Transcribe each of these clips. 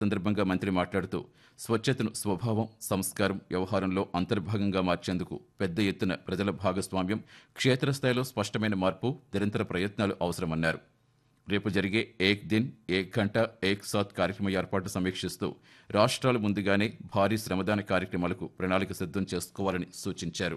సందర్భంగా మంత్రి మాట్లాడుతూ స్వచ్ఛతను స్వభావం సంస్కారం వ్యవహారంలో అంతర్భాగంగా మార్చేందుకు పెద్ద ఎత్తున ప్రజల భాగస్వామ్యం క్షేత్రస్థాయిలో స్పష్టమైన మార్పు నిరంతర ప్రయత్నాలు అవసరమన్నారు రేపు జరిగే ఏక్ దిన్ ఏక్ గంట ఏక్ సాత్ కార్యక్రమ ఏర్పాటు సమీక్షిస్తూ రాష్ట్రాలు ముందుగానే భారీ శ్రమదాన కార్యక్రమాలకు ప్రణాళిక సిద్ధం చేసుకోవాలని సూచించారు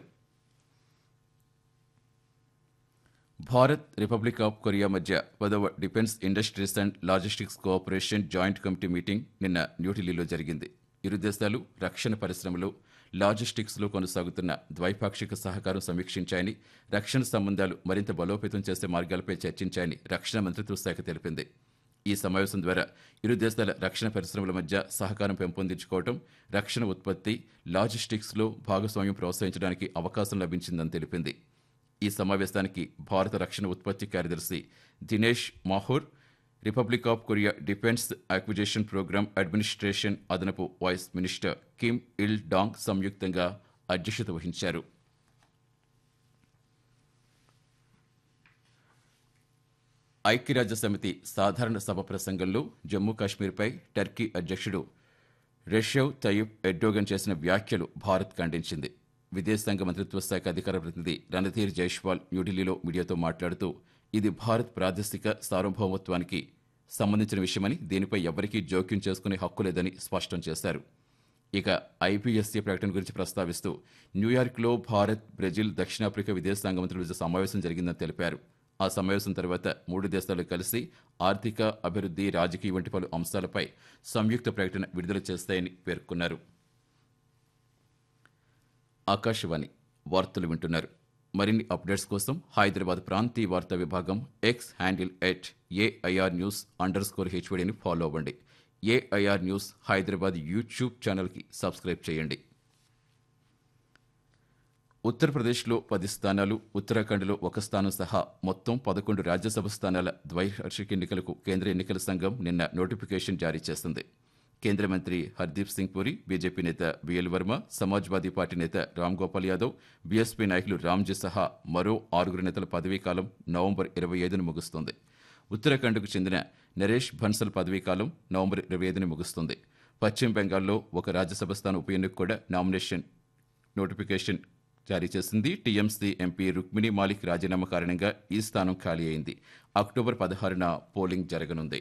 భారత్ రిపబ్లిక్ ఆఫ్ కొరియా మధ్య పదవ defence industries and logistics cooperation joint committee meeting నిన్న న్యూఢిల్లీలో జరిగింది ఇరు దేశాలు రక్షణ పరిశ్రమలో లాజిస్టిక్స్లో కొనసాగుతున్న ద్వైపాక్షిక సహకారం సమీక్షించాయని రక్షణ సంబంధాలు మరింత బలోపేతం చేసే మార్గాలపై చర్చించాయని రక్షణ మంత్రిత్వ శాఖ తెలిపింది ఈ సమావేశం ద్వారా ఇరు దేశాల రక్షణ పరిశ్రమల మధ్య సహకారం పెంపొందించుకోవడం రక్షణ ఉత్పత్తి లాజిస్టిక్స్లో భాగస్వామ్యం ప్రోత్సహించడానికి అవకాశం లభించిందని తెలిపింది ఈ సమావేశానికి భారత రక్షణ ఉత్పత్తి కార్యదర్శి Dinesh Mahur republic of Korea defence acquisition program administration అదనపు vice minister Kim Il Dong సంయుక్తంగా అధ్యక్షత వహించారు ఐక్యరాజ్య సమితి సాధారణ సభ ప్రసంగంలో జమ్మూ కాశ్మీర్పై టర్కీ అధ్యక్షుడు రెషవ్ తయ్యబ్ ఎర్డోగన్ చేసిన వ్యాఖ్యలు భారత్ ఖండించింది విదేశాంగ మంత్రిత్వ శాఖ అధికార ప్రతినిధి రణధీర్ జైష్వాల్ న్యూఢిల్లీలో మీడియాతో మాట్లాడుతూ ఇది భారత్ ప్రాదేశిక సార్వభౌమత్వానికి సంబంధించిన విషయమని దీనిపై ఎవరికీ జోక్యం చేసుకునే హక్కు లేదని స్పష్టం చేశారు ఇక ఐపీఎస్సీ ప్రకటన గురించి ప్రస్తావిస్తూ న్యూయార్క్లో భారత్ బ్రెజిల్ దక్షిణాఫ్రికా విదేశాంగ మంత్రుల మధ్య సమావేశం జరిగిందని తెలిపారు ఆ సమావేశం తర్వాత మూడు దేశాలు కలిసి ఆర్థిక అభివృద్ధి రాజకీయ వంటి పలు అంశాలపై సంయుక్త ప్రకటన విడుదల చేస్తాయని పేర్కొన్నారు ఆకాశవాణి వార్తలు వింటున్నారు మరిన్ని అప్డేట్స్ కోసం హైదరాబాద్ ప్రాంతీయ వార్తా విభాగం X handle at AIR news underscore హెచ్వడిని ఫాలో అవ్వండి ఏఐఆర్ న్యూస్ హైదరాబాద్ యూట్యూబ్ ఛానల్కి సబ్స్క్రైబ్ చేయండి ఉత్తరప్రదేశ్లో పది స్థానాలు ఉత్తరాఖండ్లో ఒక స్థానం సహా మొత్తం పదకొండు రాజ్యసభ స్థానాల ద్వైవార్షిక ఎన్నికలకు కేంద్ర ఎన్నికల సంఘం నిన్న నోటిఫికేషన్ జారీ చేసింది కేంద్ర మంత్రి హర్దీప్ సింగ్ పురి బీజేపీ నేత బిఎల్ వర్మ సమాజ్వాదీ పార్టీ నేత రామ్ గోపాల్ యాదవ్ బీఎస్పీ నాయకులు రామ్జీ సహా మరో ఆరుగురు నేతల పదవీకాలం నవంబర్ ఇరవై ఐదున ముగుస్తుంది ఉత్తరాఖండ్కు చెందిన నరేష్ బన్సల్ పదవీకాలం నవంబర్ ఇరవై ఐదున ముగుస్తుంది పశ్చిమ బెంగాల్లో ఒక రాజ్యసభ స్థానం ఉప ఎన్నిక కూడా నామినేషన్ నోటిఫికేషన్ జారీ చేసింది టీఎంసీ ఎంపీ రుక్మిణి మాలిక్ రాజీనామా కారణంగా ఈ స్థానం ఖాళీ అయింది అక్టోబర్ పదహారున పోలింగ్ జరగనుంది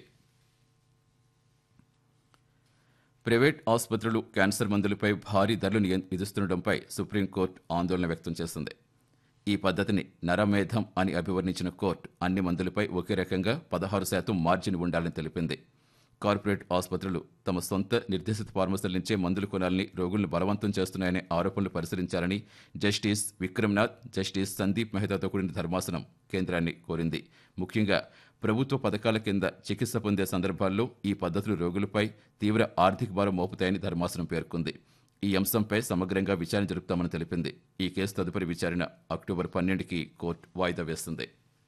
ప్రైవేట్ ఆసుపత్రులు క్యాన్సర్ మందులపై భారీ ధరలు నియ- విధిస్తుండటంపై సుప్రీంకోర్టు ఆందోళన వ్యక్తం చేసింది ఈ పద్ధతిని నరమేధం అని అభివర్ణించిన కోర్టు అన్ని మందులపై ఒకే రకంగా పదహారు శాతం మార్జిన్ ఉండాలని తెలిపింది కార్పొరేట్ ఆసుపత్రులు తమ సొంత నిర్దేశిత ఫార్మసీల నుంచే మందులు కొనాలని రోగులను బలవంతం చేస్తున్నాయనే ఆరోపణలు పరిశీలించాలని జస్టిస్ విక్రమ్నాథ్ జస్టిస్ సందీప్ మెహతాతో కూడిన ధర్మాసనం కేంద్రాన్ని కోరింది ముఖ్యంగా ప్రభుత్వ పథకాల కింద చికిత్స పొందే సందర్భాల్లో ఈ పద్ధతులు రోగులపై తీవ్ర ఆర్థిక భారం మోపుతాయని ధర్మాసనం పేర్కొంది ఈ అంశంపై సమగ్రంగా విచారణ జరుపుతామని తెలిపింది ఈ కేసు తదుపరి విచారణ అక్టోబర్ పన్నెండుకి కోర్టు వాయిదా వేస్తుంది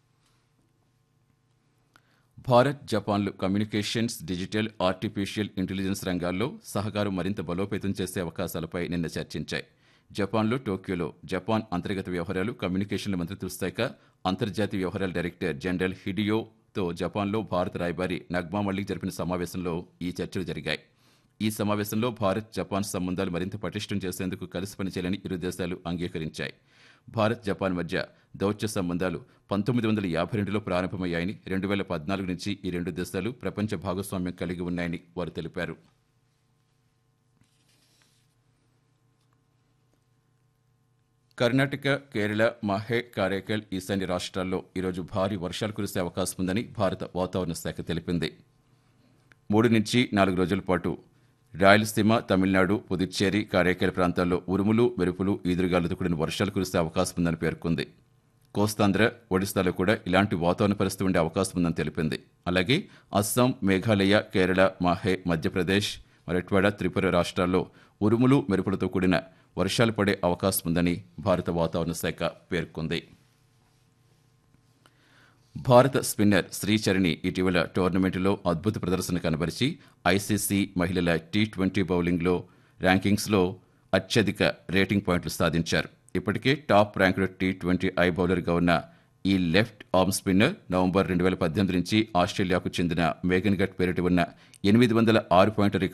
భారత్ జపాన్లు కమ్యూనికేషన్స్ డిజిటల్ ఆర్టిఫిషియల్ ఇంటెలిజెన్స్ రంగాల్లో సహకారం మరింత బలోపేతం చేసే అవకాశాలపై నిన్న చర్చించాయి జపాన్లో టోక్యోలో జపాన్ అంతర్గత వ్యవహారాలు కమ్యూనికేషన్ల మంత్రిత్వ శాఖ అంతర్జాతీయ వ్యవహారాల డైరెక్టర్ జనరల్ హిడియోతో జపాన్లో భారత రాయబారి నగ్మా మల్లిక్ జరిపిన సమావేశంలో ఈ చర్చలు జరిగాయి ఈ సమావేశంలో భారత్ జపాన్ సంబంధాలు మరింత పటిష్టం చేసేందుకు కలిసి పనిచేయాలని ఇరు దేశాలు అంగీకరించాయి భారత్ జపాన్ మధ్య దౌత్య సంబంధాలు పంతొమ్మిది వందల యాభై రెండులో ప్రారంభమయ్యాయని రెండు వేల పద్నాలుగు నుంచి ఈ రెండు దేశాలు ప్రపంచ భాగస్వామ్యం కలిగి ఉన్నాయని వారు తెలిపారు కర్ణాటక కేరళ మహే కారైకల్ ఈశాన్య రాష్ట్రాల్లో ఈరోజు భారీ వర్షాలు కురిసే అవకాశం ఉందని భారత వాతావరణ శాఖ తెలిపింది మూడు నుంచి నాలుగు రోజుల పాటు రాయలసీమ తమిళనాడు పుదుచ్చేరి కారైకాల ప్రాంతాల్లో ఉరుములు మెరుపులు ఈదురుగాలులతో కూడిన వర్షాలు కురిసే అవకాశం ఉందని పేర్కొంది కోస్తాంధ్ర ఒడిశాలో కూడా ఇలాంటి వాతావరణ పరిస్థితి ఉండే అవకాశం ఉందని తెలిపింది అలాగే అస్సాం మేఘాలయ కేరళ మాహే మధ్యప్రదేశ్ మరట్వాడ త్రిపుర రాష్ట్రాల్లో ఉరుములు మెరుపులతో కూడిన వర్షాలు పడే అవకాశం ఉందని భారత వాతావరణ శాఖ పేర్కొంది భారత స్పిన్నర్ శ్రీచరణి ఇటీవల టోర్నమెంటులో అద్భుత ప్రదర్శన కనబరిచి ఐసీసీ మహిళల టీ ట్వంటీ బౌలింగ్లో ర్యాంకింగ్స్లో అత్యధిక రేటింగ్ పాయింట్లు సాధించారు ఇప్పటికే top ranked T twenty I బౌలర్గా ఉన్న ఈ లెఫ్ట్ ఆర్మ్ స్పిన్నర్ నవంబర్ రెండు వేల పద్దెనిమిది నుంచి ఆస్ట్రేలియాకు చెందిన మేఘన్ గట్ పేరిట ఉన్న ఎనిమిది వందల ఆరు పాయింట్ల